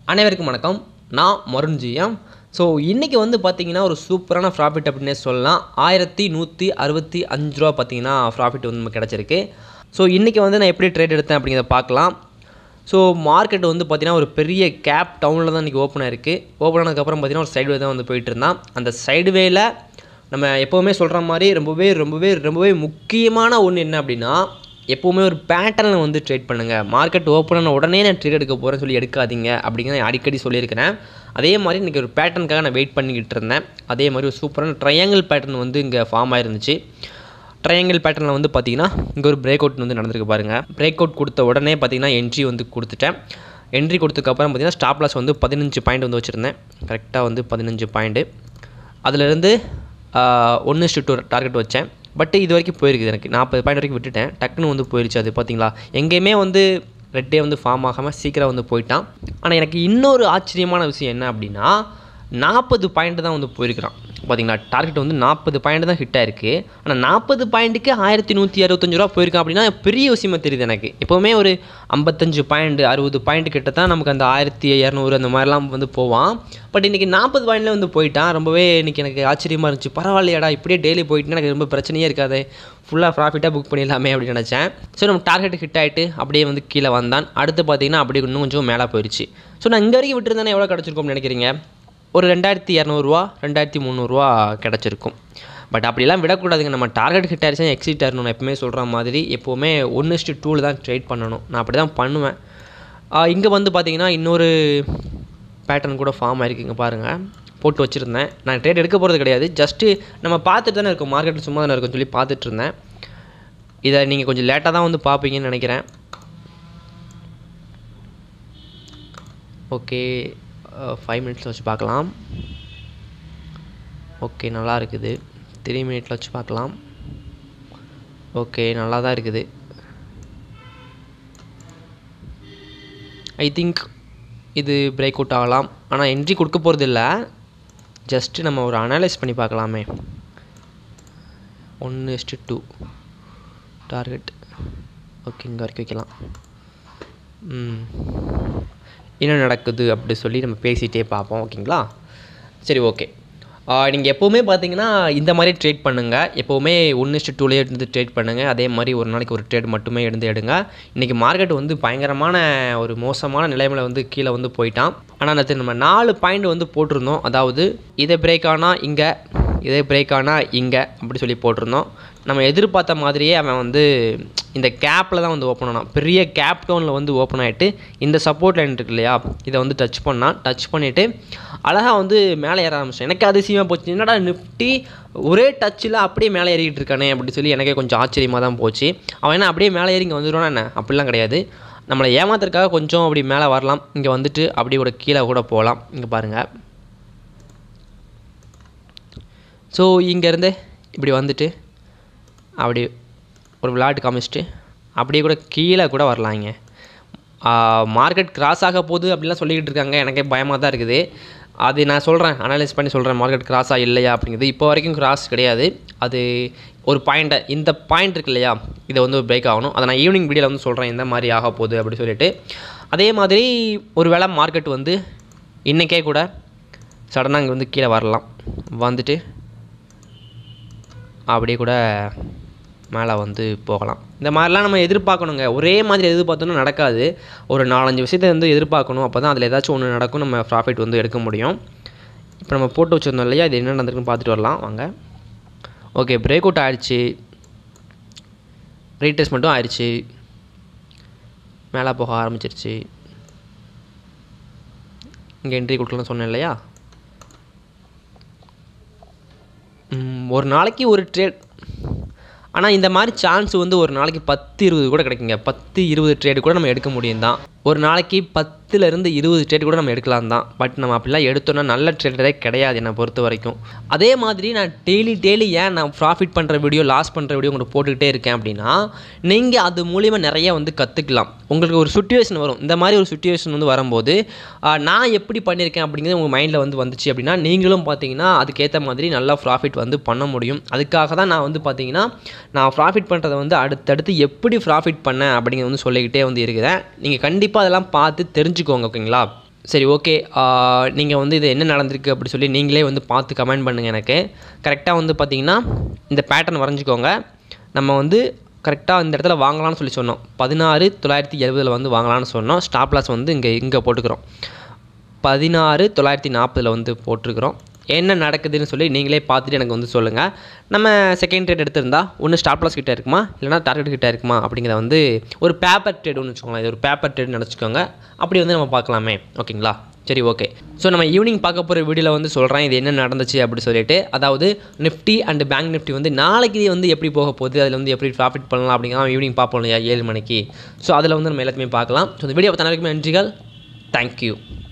அனைவருக்கும் வணக்கம் நான் மருண்ஜியம் ஸோ இன்றைக்கி வந்து பார்த்தீங்கன்னா ஒரு சூப்பரான ப்ராஃபிட் அப்படின்னே சொல்லலாம் ஆயிரத்தி நூற்றி அறுபத்தி அஞ்சு ரூபா பார்த்தீங்கன்னா ப்ராஃபிட் வந்து நமக்கு கிடச்சிருக்கு ஸோ இன்றைக்கி வந்து நான் எப்படி ட்ரேட் எடுத்தேன் அப்படிங்கிறத பார்க்கலாம் ஸோ மார்க்கெட் வந்து பார்த்திங்கன்னா ஒரு பெரிய கேப் டவுனில் தான் இன்றைக்கி ஓப்பன் ஆயிருக்கு ஓப்பன் ஆனதுக்கப்புறம் பார்த்திங்கன்னா ஒரு சைடு தான் வந்து போயிட்டு இருந்தான் அந்த சைடு வேல நம்ம எப்போவுமே சொல்கிற மாதிரி ரொம்பவே ரொம்பவே ரொம்பவே முக்கியமான ஒன்று என்ன அப்படின்னா எப்போவுமே ஒரு பேட்டர்னை வந்து ட்ரேட் பண்ணுங்கள் மார்க்கெட் ஓப்பன் ஆன உடனே நான் ட்ரேட் எடுக்க போகிறேன்னு சொல்லி எடுக்காதீங்க அப்படிங்கிற நான் அடிக்கடி சொல்லியிருக்கிறேன் அதே மாதிரி இன்றைக்கி ஒரு பேட்டர்னுக்காக நான் வெயிட் பண்ணிக்கிட்டு இருந்தேன் அதே மாதிரி ஒரு சூப்பரான ட்ரையாங்கிள் பேட்டர்ன் வந்து இங்கே ஃபார்ம் ஆயிருந்துச்சு ட்ரையாங்கிள் பேட்டர்னில் வந்து பார்த்தீங்கன்னா இங்கே ஒரு பிரேக் அவுட் வந்து நடந்திருக்கு பாருங்கள் பிரேக் அவுட் கொடுத்த உடனே பார்த்தீங்கன்னா என்ட்ரி வந்து கொடுத்துட்டேன் என்ட்ரி கொடுத்ததுக்கப்புறம் பார்த்தீங்கன்னா ஸ்டாப் லாஸ் வந்து பதினஞ்சு பாயிண்ட் வந்து வச்சுருந்தேன் கரெக்டாக வந்து பதினஞ்சு பாயிண்ட்டு அதிலிருந்து ஒன்று இஸ்டு டூ டார்கெட் வச்சேன் பட் இது வரைக்கும் போயிருக்குது எனக்கு நாற்பது பாயிண்ட் வரைக்கும் விட்டுட்டேன் டக்குன்னு வந்து போயிருச்சு அது பார்த்தீங்களா எங்கேயுமே வந்து ரெட்டே வந்து ஃபார்ம் ஆகாமல் சீக்கிரம் வந்து போயிட்டான் ஆனால் எனக்கு இன்னொரு ஆச்சரியமான விஷயம் என்ன அப்படின்னா நாற்பது பாயிண்ட் தான் வந்து போயிருக்கிறான் பார்த்தீங்களா டார்கெட் வந்து நாற்பது பாயிண்ட் தான் ஹிட் ஆயிருக்கு ஆனால் நாற்பது பாயிண்ட்டுக்கு ஆயிரத்தி நூற்றி அறுபத்தஞ்சு ரூபா போயிருக்கான் அப்படின்னா பெரிய விஷயமா தெரியுது எனக்கு எப்போவுமே ஒரு ஐம்பத்தஞ்சு பாயிண்ட் அறுபது பாயிண்ட் கிட்ட தான் நமக்கு அந்த ஆயிரத்தி இரநூறு அந்த மாதிரிலாம் வந்து போவான் பட் இன்றைக்கி நாற்பது பாயிண்ட்ல வந்து போயிட்டான் ரொம்பவே இன்றைக்கி எனக்கு ஆச்சரியமாக இருந்துச்சு பரவாயில்லையாடா இப்படியே டெய்லி போயிட்டுனா எனக்கு ரொம்ப பிரச்சனையே இருக்காது ஃபுல்லாக ப்ராஃபிட்டாக புக் பண்ணிடலாமே அப்படின்னு நினச்சேன் ஸோ நம்ம டார்கெட் ஹிட் ஆகிட்டு அப்படியே வந்து கீழே வந்தான் அடுத்து பார்த்தீங்கன்னா அப்படியே இன்னும் கொஞ்சம் மேலே போயிடுச்சு ஸோ நான் இங்கே வரைக்கும் விட்டுருந்தேன்னா எவ்வளோ கிடச்சிருக்கோம்னு நினைக்கிறீங்க ஒரு ரெண்டாயிரத்தி இரநூறுவா ரெண்டாயிரத்தி முந்நூறுரூவா கிடச்சிருக்கும் பட் அப்படிலாம் விடக்கூடாதுங்க நம்ம டார்கெட் ஹிட் ஆயிடுச்சுன்னா எக்ஸிட் ஆகணும் நான் எப்பவுமே சொல்கிற மாதிரி எப்போவுமே ஒன்று இஸ்ட்டு டூவில் தான் ட்ரேட் பண்ணணும் நான் அப்படி தான் பண்ணுவேன் இங்கே வந்து பார்த்தீங்கன்னா இன்னொரு பேட்டர்ன் கூட ஃபார்ம் ஆயிருக்குங்க பாருங்கள் போட்டு வச்சுருந்தேன் நான் ட்ரேட் எடுக்க போகிறது கிடையாது ஜஸ்ட்டு நம்ம பார்த்துட்டு தானே இருக்கோம் மார்க்கெட்டில் சும்மா தானே இருக்கும்னு சொல்லி பார்த்துட்டு இருந்தேன் இதை நீங்கள் கொஞ்சம் லேட்டாக தான் வந்து பார்ப்பீங்கன்னு நினைக்கிறேன் ஓகே ஃபைவ் மினிட்ஸில் வச்சு பார்க்கலாம் ஓகே நல்லா இருக்குது த்ரீ மினிட்ல வச்சு பார்க்கலாம் ஓகே நல்லா தான் இருக்குது ஐ திங்க் இது பிரேக் அவுட் ஆகலாம் ஆனால் என்ட்ரி கொடுக்க போகிறது இல்லை ஜஸ்ட்டு நம்ம ஒரு அனலைஸ் பண்ணி பார்க்கலாமே ஒன்று எஸ்ட்டு டூ டார்கெட் ஓகே இங்கே வரைக்கும் வைக்கலாம் ம் என்ன நடக்குது அப்படி சொல்லி நம்ம பேசிகிட்டே பார்ப்போம் ஓகேங்களா சரி ஓகே நீங்கள் எப்போவுமே பார்த்தீங்கன்னா இந்த மாதிரி ட்ரேட் பண்ணுங்கள் எப்போவுமே ஒன்று இஸ்ட்டு டூலேயே இருந்து ட்ரேட் பண்ணுங்கள் அதே மாதிரி ஒரு நாளைக்கு ஒரு ட்ரேட் மட்டுமே எடுத்து எடுங்க இன்றைக்கி மார்க்கெட் வந்து பயங்கரமான ஒரு மோசமான நிலைமையில் வந்து கீழே வந்து போயிட்டான் ஆனால் நேற்று நம்ம நாலு பாயிண்ட் வந்து போட்டிருந்தோம் அதாவது இதை பிரேக் ஆனால் இங்கே இதே பிரேக் ஆனால் இங்கே அப்படி சொல்லி போட்டிருந்தோம் நம்ம எதிர்பார்த்த மாதிரியே அவன் வந்து இந்த கேப்பில் தான் வந்து ஓப்பன் ஆனான் பெரிய கேப் டோனில் வந்து ஓப்பன் ஆகிட்டு இந்த சப்போர்ட் லைன் இருக்கு இல்லையா இதை வந்து டச் பண்ணான் டச் பண்ணிவிட்டு அழகாக வந்து மேலே ஏற ஆரம்பிச்சேன் எனக்கு அதிசயமாக போச்சு என்னடா நிஃப்டி ஒரே டச்சில் அப்படியே மேலே ஏறிக்கிட்டு இருக்கானே அப்படி சொல்லி எனக்கே கொஞ்சம் ஆச்சரியமாக தான் போச்சு அவன் என்ன அப்படியே மேலே ஏறி இங்கே வந்துடுவானா என்ன அப்படிலாம் கிடையாது நம்மளை ஏமாத்துறதுக்காக கொஞ்சம் அப்படி மேலே வரலாம் இங்கே வந்துட்டு அப்படியே கூட கீழே கூட போகலாம் இங்கே பாருங்கள் ஸோ இங்கேருந்து இப்படி வந்துட்டு அப்படி ஒரு விளையாட்டு காமிச்சிட்டு அப்படியே கூட கீழே கூட வரலாங்க மார்க்கெட் கிராஸ் ஆக போகுது அப்படிலாம் சொல்லிக்கிட்டு இருக்காங்க எனக்கே பயமாக தான் இருக்குது அது நான் சொல்கிறேன் அனலைஸ் பண்ணி சொல்கிறேன் மார்க்கெட் கிராஸாக இல்லையா அப்படிங்கிறது இப்போ வரைக்கும் கிராஸ் கிடையாது அது ஒரு பாயிண்ட்டை இந்த பாயிண்ட் இருக்கு இல்லையா இதை வந்து பிரேக் ஆகணும் அதை நான் ஈவினிங் வீடியோவில் வந்து சொல்கிறேன் இந்த மாதிரி ஆக போகுது அப்படி சொல்லிட்டு அதே மாதிரி ஒரு வேளை மார்க்கெட் வந்து இன்றைக்கே கூட சடனாக இங்கே வந்து கீழே வரலாம் வந்துட்டு அப்படியே கூட மேலே வந்து போகலாம் இந்த மாதிரிலாம் நம்ம எதிர்பார்க்கணுங்க ஒரே மாதிரி எதிர்பார்த்தோன்னா நடக்காது ஒரு நாலஞ்சு விஷயத்தை வந்து எதிர்பார்க்கணும் அப்போ தான் அதில் ஏதாச்சும் ஒன்று நடக்கும் நம்ம ப்ராஃபிட் வந்து எடுக்க முடியும் இப்போ நம்ம போட்டு வச்சுருந்தோம் இல்லையா இது என்ன நடந்திருக்குன்னு பார்த்துட்டு வரலாம் வாங்க ஓகே பிரேக் அவுட் ஆயிடுச்சு ரீடெஸ்ட் மட்டும் ஆயிடுச்சு மேலே போக ஆரம்பிச்சிருச்சு இங்கே என்ட்ரி கொடுக்கலாம் சொன்னேன் இல்லையா ஒரு நாளைக்கு ஒரு ட்ரேட் ஆனால் இந்த மாதிரி சான்ஸ் வந்து ஒரு நாளைக்கு பத்து இருபது கூட கிடைக்குங்க பத்து இருபது ட்ரேடு கூட நம்ம எடுக்க முடியும் தான் ஒரு நாளைக்கு பத்துலேருந்து இருபது ட்ரேட் கூட நம்ம எடுக்கலாம் தான் பட் நம்ம அப்படிலாம் எடுத்தோன்னா நல்ல ட்ரேடரே கிடையாது என்னை பொறுத்த வரைக்கும் அதே மாதிரி நான் டெய்லி டெய்லி ஏன் நான் ப்ராஃபிட் பண்ணுற வீடியோ லாஸ் பண்ணுற வீடியோ உங்களுக்கு போட்டுக்கிட்டே இருக்கேன் அப்படின்னா நீங்கள் அது மூலிமா நிறைய வந்து கற்றுக்கலாம் உங்களுக்கு ஒரு சுச்சுவேஷன் வரும் இந்த மாதிரி ஒரு சுச்சுவேஷன் வந்து வரும்போது நான் எப்படி பண்ணியிருக்கேன் அப்படிங்கிறது உங்கள் மைண்டில் வந்து வந்துச்சு அப்படின்னா நீங்களும் பார்த்தீங்கன்னா அதுக்கேற்ற மாதிரி நல்லா ப்ராஃபிட் வந்து பண்ண முடியும் அதுக்காக தான் நான் வந்து பார்த்தீங்கன்னா நான் ப்ராஃபிட் பண்ணுறதை வந்து அடுத்தடுத்து எப்படி ப்ராஃபிட் பண்ணேன் அப்படிங்கிறது வந்து சொல்லிக்கிட்டே வந்து இருக்கிறேன் நீங்கள் கண்டிப்பாக அதெல்லாம் பார்த்து தெரிஞ்சுக்கோங்க ஓகேங்களா சரி ஓகே நீங்கள் வந்து இது என்ன நடந்திருக்கு அப்படி சொல்லி நீங்களே வந்து பார்த்து கமெண்ட் பண்ணுங்கள் எனக்கு கரெக்டாக வந்து பார்த்தீங்கன்னா இந்த பேட்டர்ன் வரைஞ்சிக்கோங்க நம்ம வந்து கரெக்டாக இந்த இடத்துல வாங்கலாம்னு சொல்லி சொன்னோம் பதினாறு தொள்ளாயிரத்தி எழுபதில் வந்து வாங்கலாம்னு சொன்னோம் ஸ்டாப் லாஸ் வந்து இங்கே இங்கே போட்டுக்கிறோம் பதினாறு தொள்ளாயிரத்தி நாற்பதில் வந்து போட்டிருக்கிறோம் என்ன நடக்குதுன்னு சொல்லி நீங்களே பார்த்துட்டு எனக்கு வந்து சொல்லுங்கள் நம்ம செகண்ட் ட்ரேட் எடுத்திருந்தா ஒன்று ஸ்டாப் லாஸ் கிட்ட இருக்குமா இல்லைனா டார்கெட் கிட்ட இருக்குமா அப்படிங்கிறத வந்து ஒரு பேப்பர் ட்ரேடுன்னு வச்சுக்கோங்களேன் இது ஒரு பேப்பர் ட்ரேட் நினச்சிக்கோங்க அப்படி வந்து நம்ம பார்க்கலாமே ஓகேங்களா சரி ஓகே ஸோ நம்ம ஈவினிங் பார்க்க போகிற வீடியோவில் வந்து சொல்கிறேன் இது என்ன நடந்துச்சு அப்படி சொல்லிட்டு அதாவது நிஃப்டி அண்ட் பேங்க் நிஃப்டி வந்து நாளைக்கு வந்து எப்படி போக போகுது அதில் வந்து எப்படி ப்ராஃபிட் பண்ணலாம் அப்படிங்கிறத ஈவினிங் பார்ப்போம் இல்லையா ஏழு மணிக்கு ஸோ அதில் வந்து நம்ம எல்லாத்தையுமே பார்க்கலாம் ஸோ இந்த வீடியோ பார்த்த வரைக்கும் நன்றிகள் தேங்க்யூ